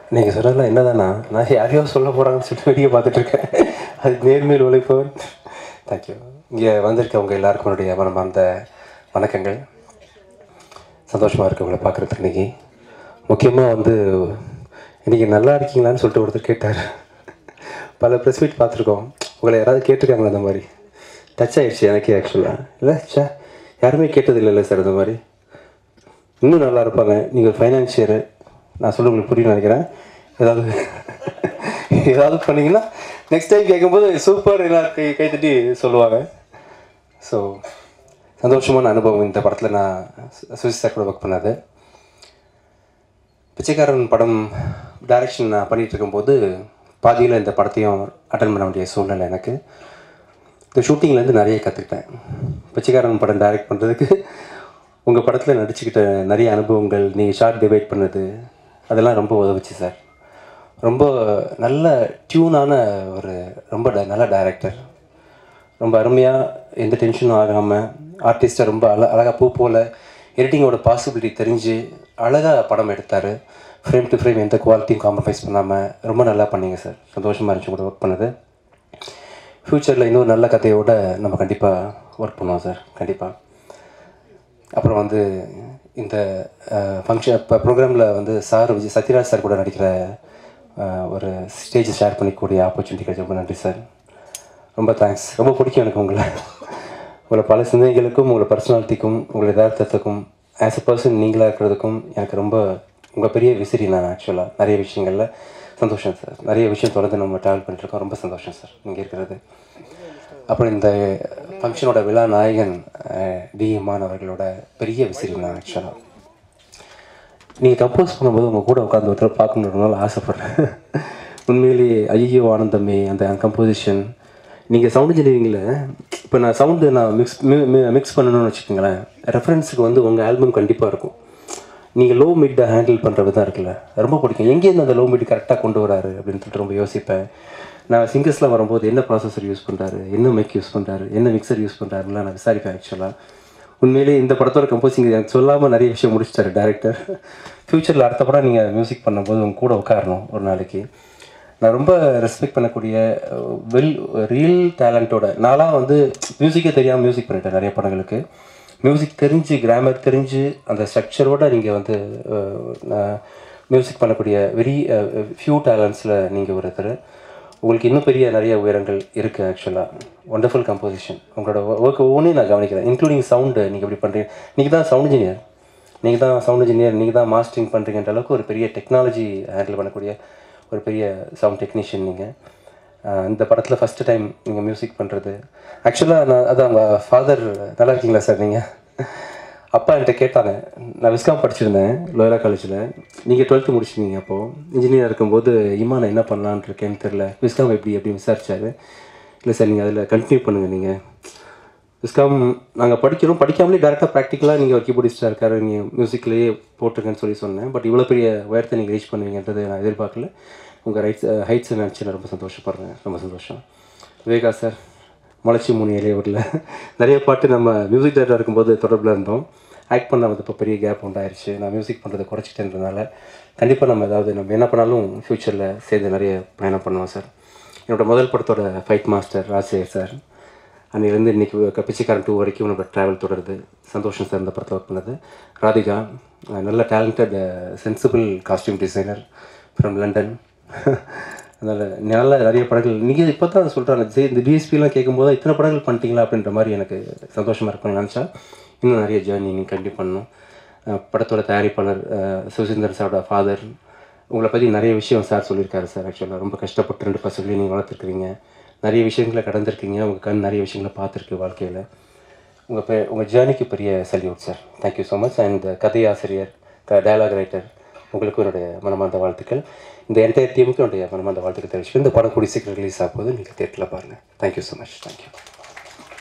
நீங்கள் சொன்னதில் என்னதானா நான் யாரையோ சொல்ல போகிறாங்கன்னு சொல்லிட்டு வெளியே பார்த்துட்டு இருக்கேன் அது நேர்மையில் உழைப்பவன் தேங்க்யூ இங்கே வந்திருக்கவங்க எல்லாருக்கும் என்னுடைய மனமார்ந்த வணக்கங்கள் சந்தோஷமாக இருக்கு உங்களை பார்க்குறதுக்கு இன்னைக்கு முக்கியமாக வந்து இன்றைக்கி நல்லா இருக்கீங்களான்னு சொல்லிட்டு ஒருத்தர் கேட்டார் பல ப்ரெஸ் மீட் பார்த்துருக்கோம் உங்களை யாராவது கேட்டிருக்காங்களா அந்த மாதிரி டச் ஆயிடுச்சு எனக்கே ஆக்சுவலாக இல்லை சே யாருமே கேட்டது இல்லைல்ல சார் இந்த மாதிரி இன்னும் நல்லா இருப்பாங்க நீங்கள் ஃபைனான்சியரு நான் சொல்ல உங்களுக்கு புரியும் நினைக்கிறேன் ஏதாவது ஏதாவது பண்ணீங்கன்னா நெக்ஸ்ட் டைம் கேட்கும்போது சூப்பர் எல்லாம் கை கைத்தட்டி சொல்லுவாங்க ஸோ சந்தோஷமான அனுபவம் இந்த படத்தில் நான் சுவிஸ் சார் கூட ஒர்க் பண்ணது பிச்சைக்காரன் படம் டைரக்ஷன் நான் பண்ணிகிட்டு இருக்கும்போது பாதியில் இந்த படத்தையும் அட்டன் பண்ண வேண்டிய சூழ்நிலை எனக்கு இந்த ஷூட்டிங்லேருந்து நிறைய கற்றுக்கிட்டேன் பிச்சைக்காரன் படம் டைரக்ட் பண்ணுறதுக்கு உங்கள் படத்தில் நடிச்சுக்கிட்ட நிறைய அனுபவங்கள் நீங்கள் ஷார்ட் டிவைட் பண்ணது அதெல்லாம் ரொம்ப உதவுச்சு சார் ரொம்ப நல்ல டியூனான ஒரு ரொம்ப ட- நல்ல டைரக்டர் ரொம்ப அருமையாக எந்த டென்ஷனும் ஆகாமல் ஆர்டிஸ்ட்டை ரொம்ப அழ அழகாக பூ போல் எடிட்டிங்கோட பாசிபிலிட்டி தெரிஞ்சு அழகாக படம் எடுத்தார் ஃப்ரேம் டு ஃப்ரேம் எந்த குவாலிட்டியும் காம்ப்ரமைஸ் பண்ணாமல் ரொம்ப நல்லா பண்ணீங்க சார் சந்தோஷமாக இருந்துச்சு கூட ஒர்க் பண்ணது ஃப்யூச்சரில் இன்னொரு நல்ல கதையோட நம்ம கண்டிப்பாக ஒர்க் பண்ணுவோம் சார் கண்டிப்பாக அப்புறம் வந்து இந்த ஃபங்க்ஷன் இப்போ ப்ரோக்ராமில் வந்து சார் விஜய் சத்யராஜ் சார் கூட நடிக்கிற அஹ், ஒரு ஸ்டேஜ் ஷேர் பண்ணிக்கூடிய ஆப்பர்ச்சுனிட்டி கிடைச்ச ரொம்ப நன்றி சார் ரொம்ப தேங்க்ஸ் ரொம்ப பிடிக்கும் எனக்கு உங்களை உங்களை பல சிந்தனைகளுக்கும் உங்களை பர்சனாலிட்டிக்கும் உங்களை யதார்த்தத்துக்கும் ஆஸ் எ பர்சன் நீங்களாக இருக்கிறதுக்கும் எனக்கு ரொம்ப உங்கள் பெரிய விசிறி நான் ஆக்சுவலாக நிறைய விஷயங்களில் சந்தோஷம் சார் நிறைய விஷயம் தொடர்ந்து நம்ம ட்ராவல் பண்ணிட்டுருக்கோம் ரொம்ப சந்தோஷம் சார் இங்கே இருக்கிறது அப்புறம் இந்த ஃபங்க்ஷனோட விழா நாயகன் டி இமான் அவர்களோட பெரிய விசிறி நான் ஆக்சுவலாக நீங்கள் கம்போஸ் பண்ணும்போது உங்கள் கூட உட்காந்து ஒருத்தர் பார்க்கணுன்றதுனால ஆசைப்பட்றேன் உண்மையிலேயே ஐயோ ஆனந்தமே அந்த கம்போசிஷன் நீங்கள் சவுண்ட் இன்ஜினியரிங்கில் இப்போ நான் சவுண்டு நான் மிக்ஸ் மிக்ஸ் பண்ணணும்னு வச்சுக்கோங்களேன் ரெஃபரன்ஸுக்கு வந்து உங்கள் ஆல்பம் கண்டிப்பாக இருக்கும் நீங்கள் லோ மிட்டை ஹேண்டில் பண்ணுற விதம் இருக்குல்ல ரொம்ப பிடிக்கும் எங்கேருந்து அந்த லோ மிட் கரெக்டாக கொண்டு வராரு அப்படின்னு சொல்லிட்டு ரொம்ப யோசிப்பேன் நான் சிங்கர்ஸில் வரும்போது என்ன ப்ராசஸர் யூஸ் பண்ணுறாரு என்ன மைக் யூஸ் பண்ணுறாரு என்ன மிக்சர் யூஸ் பண்ணுறாருலாம் நான் விசாரிப்பேன் ஆக்சுவலாக உண்மையிலேயே இந்த படத்தோட கம்போசிங் எனக்கு சொல்லாமல் நிறைய விஷயம் முடிச்சிட்டாரு டேரக்டர் ஃப்யூச்சரில் அடுத்த படம் நீங்கள் மியூசிக் பண்ணும்போது உங்க கூட உட்காரணும் ஒரு நாளைக்கு நான் ரொம்ப ரெஸ்பெக்ட் பண்ணக்கூடிய வெல் ரியல் டேலண்ட்டோட நான்லாம் வந்து மியூசிக்கே தெரியாமல் மியூசிக் பண்ணிட்டேன் நிறைய படங்களுக்கு மியூசிக் தெரிஞ்சு கிராமர் தெரிஞ்சு அந்த ஸ்ட்ரக்சரோட நீங்கள் வந்து மியூசிக் பண்ணக்கூடிய வெரி ஃபியூ டேலண்ட்ஸில் நீங்கள் ஒருத்தர் உங்களுக்கு இன்னும் பெரிய நிறைய உயரங்கள் இருக்குது ஆக்சுவலாக ஒண்டர்ஃபுல் கம்போசிஷன் உங்களோட ஒர்க் ஒவ்வொன்றையும் நான் கவனிக்கிறேன் இன்க்ளூடிங் சவுண்டு நீங்கள் எப்படி பண்ணுறீங்க நீங்கள் தான் சவுண்ட் இன்ஜினியர் நீங்கள் தான் சவுண்ட் இன்ஜினியர் நீங்கள் தான் மாஸ்டரிங் பண்ணுறீங்கன்ற அளவுக்கு ஒரு பெரிய டெக்னாலஜி ஹேண்டில் பண்ணக்கூடிய ஒரு பெரிய சவுண்ட் டெக்னீஷியன் நீங்கள் இந்த படத்தில் ஃபஸ்ட்டு டைம் நீங்கள் மியூசிக் பண்ணுறது ஆக்சுவலாக நான் அதான் உங்கள் ஃபாதர் நல்லா இருக்கீங்களா சார் நீங்கள் அப்பா என்கிட்ட கேட்டாங்க நான் விஸ்காம் படிச்சிருந்தேன் லோயரா காலேஜில் நீங்கள் டுவெல்த்து முடிச்சிருந்தீங்க அப்போது இன்ஜினியர் இருக்கும்போது இம்மா நான் என்ன பண்ணலான்னு இருக்கேன்னு தெரில விஸ்காம் எப்படி அப்படின்னு விசாரிச்சாரு இல்லை சார் நீங்கள் அதில் கண்டினியூ பண்ணுங்கள் நீங்கள் விஸ்காம் நாங்கள் படிக்கிறோம் படிக்காமலே டேரெக்டாக ப்ராக்டிக்கலாக நீங்கள் ஒரு கீபோர்டிஸ்டாக இருக்காரு நீங்கள் மியூசிக்லேயே போட்டிருக்கேன்னு சொல்லி சொன்னேன் பட் இவ்வளோ பெரிய உயரத்தை நீங்கள் ரீச் பண்ணுவீங்கன்றது நான் எதிர்பார்க்கல உங்கள் ரைட்ஸ் ஹைட்ஸை நினச்சி நான் ரொம்ப சந்தோஷப்படுறேன் ரொம்ப சந்தோஷம் விவேகா சார் முளைச்சி மூணு இளையவரில் நிறைய பாட்டு நம்ம மியூசிக் டேரக்டர் இருக்கும்போது தொடர்பில் இருந்தோம் ஆக்ட் பண்ண வந்து இப்போ பெரிய கேப் உண்டாயிருச்சு நான் மியூசிக் பண்ணுறதை குறைச்சிட்டேன்றதுனால கண்டிப்பாக நம்ம ஏதாவது நம்ம என்ன பண்ணாலும் ஃப்யூச்சரில் சேர்ந்து நிறைய பயணம் பண்ணுவோம் சார் என்னோட முதல் படத்தோட ஃபைட் மாஸ்டர் ராஜசேகர் சார் அன்னிலேருந்து இன்றைக்கி பிச்சைக்காரன் டூ வரைக்கும் நம்ம ட்ராவல் தொடருது சந்தோஷம் சார் இந்த படத்தில் ஒர்க் பண்ணது ராதிகா அஹ் நல்ல talented sensible costume designer from London அதனால் நல்ல நிறைய படங்கள் நீங்கள் இப்போ தான் சொல்கிறாங்க சரி இந்த டிஎஸ்பிலாம் கேட்கும்போது இத்தனை படங்கள் பண்ணிட்டீங்களா அப்படின்ற மாதிரி எனக்கு சந்தோஷமாக இருக்கும்னு நினச்சா இன்னும் நிறைய ஜேர்னி நீங்கள் கண்டிப்பாக பண்ணணும் அஹ் படத்தோட தயாரிப்பாளர் அஹ் சுசீந்தர் சாரோட ஃபாதர் உங்களை பற்றி நிறைய விஷயம் சார் சொல்லியிருக்காரு சார் ஆக்சுவலாக ரொம்ப கஷ்டப்பட்டு ரெண்டு பசங்களையும் நீங்கள் வளர்த்துருக்குறீங்க நிறைய விஷயங்களை கடந்திருக்கீங்க உங்கள் கண் நிறைய விஷயங்களை பார்த்துருக்கு வாழ்க்கையில் உங்கள் பெ உங்கள் ஜேர்னிக்கு பெரிய salute sir thank you so much and கதையாசிரியர் க டயலாக் ரைட்டர் உங்களுக்கும் என்னுடைய மனமார்ந்த வாழ்த்துக்கள் இந்த என்டையர் டீமுக்கும் என்னுடைய மனமார்ந்த வாழ்த்துக்கள் தெரிவிச்சுட்டு இந்த படம் கூடி சீக்கிரம் ரிலீஸ் ஆகும்போது நீங்கள் தேட்டரில் பாருங்கள் தேங்க்யூ ஸோ மச் தேங்க்யூ